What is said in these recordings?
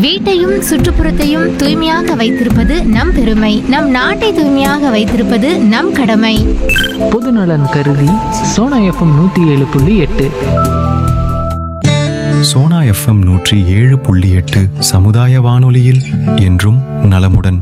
வீட்டையும் சுற்றுப்புறத்தையும் தூய்மையாக வைத்திருப்பது நம் பெருமை நம் நாட்டை தூய்மையாக வைத்திருப்பது நம் கடமை பொதுநலன் கருதி சோனா எஃப்எம் நூற்றி ஏழு புள்ளி எட்டு சோனா எஃப்எம் நூற்றி ஏழு புள்ளி எட்டு சமுதாய வானொலியில் என்றும் நலமுடன்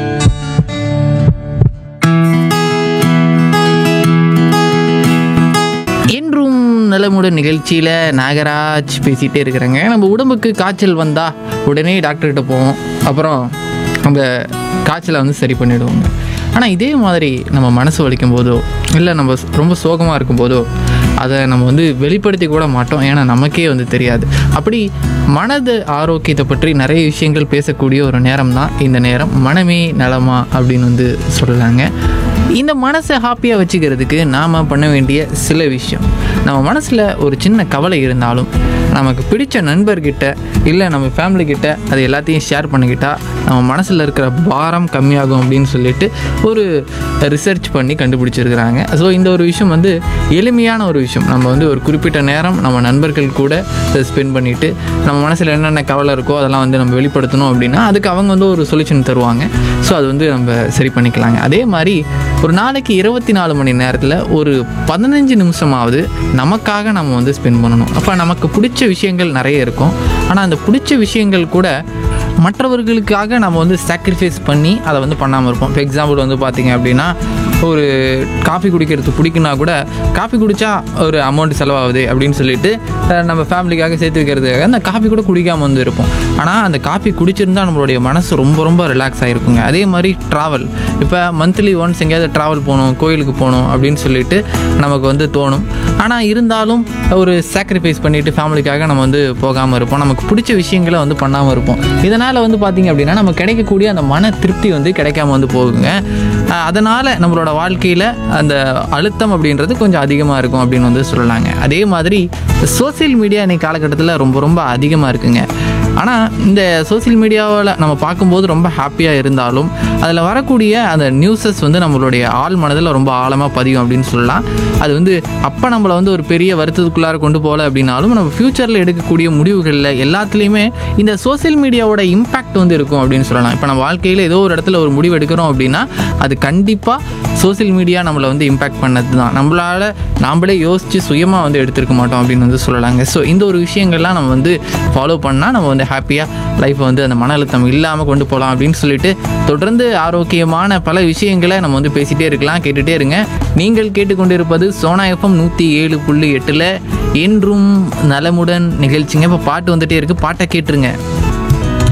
என்றும் நலமுடன் நிகழ்ச்சியில் நாகராஜ் பேசிகிட்டே இருக்கிறேங்க நம்ம உடம்புக்கு காய்ச்சல் வந்தால் உடனே டாக்டர்கிட்ட போவோம் அப்புறம் அந்த காய்ச்சலை வந்து சரி பண்ணிடுவோங்க ஆனால் இதே மாதிரி நம்ம மனசு வலிக்கும் போதோ இல்லை நம்ம ரொம்ப சோகமாக இருக்கும்போதோ அதை நம்ம வந்து வெளிப்படுத்தி கூட மாட்டோம் ஏன்னா நமக்கே வந்து தெரியாது அப்படி மனது ஆரோக்கியத்தை பற்றி நிறைய விஷயங்கள் பேசக்கூடிய ஒரு நேரம் தான் இந்த நேரம் மனமே நலமா அப்படின்னு வந்து சொல்லலாங்க இந்த மனசை ஹாப்பியாக வச்சுக்கிறதுக்கு நாம் பண்ண வேண்டிய சில விஷயம் நம்ம மனசில் ஒரு சின்ன கவலை இருந்தாலும் நமக்கு பிடிச்ச நண்பர்கிட்ட இல்லை நம்ம ஃபேமிலி கிட்ட அது எல்லாத்தையும் ஷேர் பண்ணிக்கிட்டா நம்ம மனசில் இருக்கிற பாரம் கம்மியாகும் அப்படின்னு சொல்லிட்டு ஒரு ரிசர்ச் பண்ணி கண்டுபிடிச்சிருக்கிறாங்க ஸோ இந்த ஒரு விஷயம் வந்து எளிமையான ஒரு விஷயம் நம்ம வந்து ஒரு குறிப்பிட்ட நேரம் நம்ம நண்பர்கள் கூட ஸ்பெண்ட் பண்ணிவிட்டு நம்ம மனசில் என்னென்ன கவலை இருக்கோ அதெல்லாம் வந்து நம்ம வெளிப்படுத்தணும் அப்படின்னா அதுக்கு அவங்க வந்து ஒரு சொல்யூஷன் தருவாங்க ஸோ அது வந்து நம்ம சரி பண்ணிக்கலாங்க அதே மாதிரி ஒரு நாளைக்கு இருபத்தி நாலு மணி நேரத்தில் ஒரு பதினஞ்சு நிமிஷமாவது நமக்காக நம்ம வந்து ஸ்பெண்ட் பண்ணணும் அப்போ நமக்கு பிடிச்ச விஷயங்கள் நிறைய இருக்கும் ஆனால் அந்த பிடிச்ச விஷயங்கள் கூட மற்றவர்களுக்காக நம்ம வந்து சாக்ரிஃபைஸ் பண்ணி அதை வந்து பண்ணாமல் இருப்போம் இப்போ எக்ஸாம்பிள் வந்து பார்த்தீங்க அப்படின்னா ஒரு காஃபி குடிக்கிறது பிடிக்குன்னா கூட காஃபி குடித்தா ஒரு அமௌண்ட் செலவாகுது அப்படின்னு சொல்லிட்டு அஹ், நம்ம ஃபேமிலிக்காக சேர்த்து வைக்கிறதுக்காக அந்த காஃபி கூட குடிக்காமல் வந்து இருப்போம் ஆனால் அந்த காஃபி குடிச்சிருந்தா நம்மளுடைய மனசு ரொம்ப ரொம்ப ரிலாக்ஸ் ஆகிருக்குங்க அதே மாதிரி ட்ராவல் இப்போ மந்த்லி ஒன்ஸ் எங்கேயாவது ட்ராவல் போகணும் கோயிலுக்கு போகணும் அப்படின்னு சொல்லிட்டு நமக்கு வந்து தோணும் ஆனால் இருந்தாலும் ஒரு சாக்ரிஃபைஸ் பண்ணிவிட்டு ஃபேமிலிக்காக நம்ம வந்து போகாமல் இருப்போம் நமக்கு பிடிச்ச விஷயங்களை வந்து பண்ணாமல் இருப்போம் இதனால் வந்து பார்த்திங்க அப்படின்னா நம்ம கிடைக்கக்கூடிய அந்த மன திருப்தி வந்து கிடைக்காம வந்து போகுங்க அதனால் நம்மளோட வாழ்க்கையில் அந்த அழுத்தம் அப்படின்றது கொஞ்சம் அதிகமாக இருக்கும் அப்படின்னு வந்து சொல்லலாங்க அதே மாதிரி சோஷியல் மீடியா இன்னைக்கு காலகட்டத்தில் ரொம்ப ரொம்ப அதிகமாக இருக்குங்க ஆனால் இந்த சோஷியல் மீடியாவில் நம்ம பார்க்கும்போது ரொம்ப ஹாப்பியாக இருந்தாலும் அதில் வரக்கூடிய அந்த நியூஸஸ் வந்து நம்மளுடைய ஆள் மனதில் ரொம்ப ஆழமாக பதியும் அப்படின்னு சொல்லலாம் அது வந்து அப்போ நம்மளை வந்து ஒரு பெரிய வருத்தத்துக்குள்ளார கொண்டு போகல அப்படின்னாலும் நம்ம ஃப்யூச்சரில் எடுக்கக்கூடிய முடிவுகளில் எல்லாத்துலேயுமே இந்த சோஷியல் மீடியாவோட இம்பாக்ட் வந்து இருக்கும் அப்படின்னு சொல்லலாம் இப்போ நம்ம வாழ்க்கையில் ஏதோ ஒரு இடத்துல ஒரு முடிவு எடுக்கிறோம் அப்படின்னா அது கண்டிப்பாக சோஷியல் மீடியா நம்மளை வந்து இம்பாக்ட் பண்ணது தான் நம்மளால் நாமளே யோசித்து சுயமாக வந்து எடுத்திருக்க மாட்டோம் அப்படின்னு வந்து சொல்லலாங்க ஸோ இந்த ஒரு விஷயங்கள்லாம் நம்ம வந்து ஃபாலோ பண்ணால் நம்ம வந்து ஹாப்பியாக லைஃப்பை வந்து அந்த மன அழுத்தம் இல்லாமல் கொண்டு போகலாம் அப்படின்னு சொல்லிட்டு தொடர்ந்து ஆரோக்கியமான பல விஷயங்களை நம்ம வந்து பேசிகிட்டே இருக்கலாம் கேட்டுகிட்டே இருங்க நீங்கள் கேட்டுக்கொண்டிருப்பது சோனா எஃப்எம் நூற்றி ஏழு புள்ளி எட்டில் என்றும் நலமுடன் நிகழ்ச்சிங்க இப்போ பாட்டு வந்துட்டே இருக்குது பாட்டை கேட்டுருங்க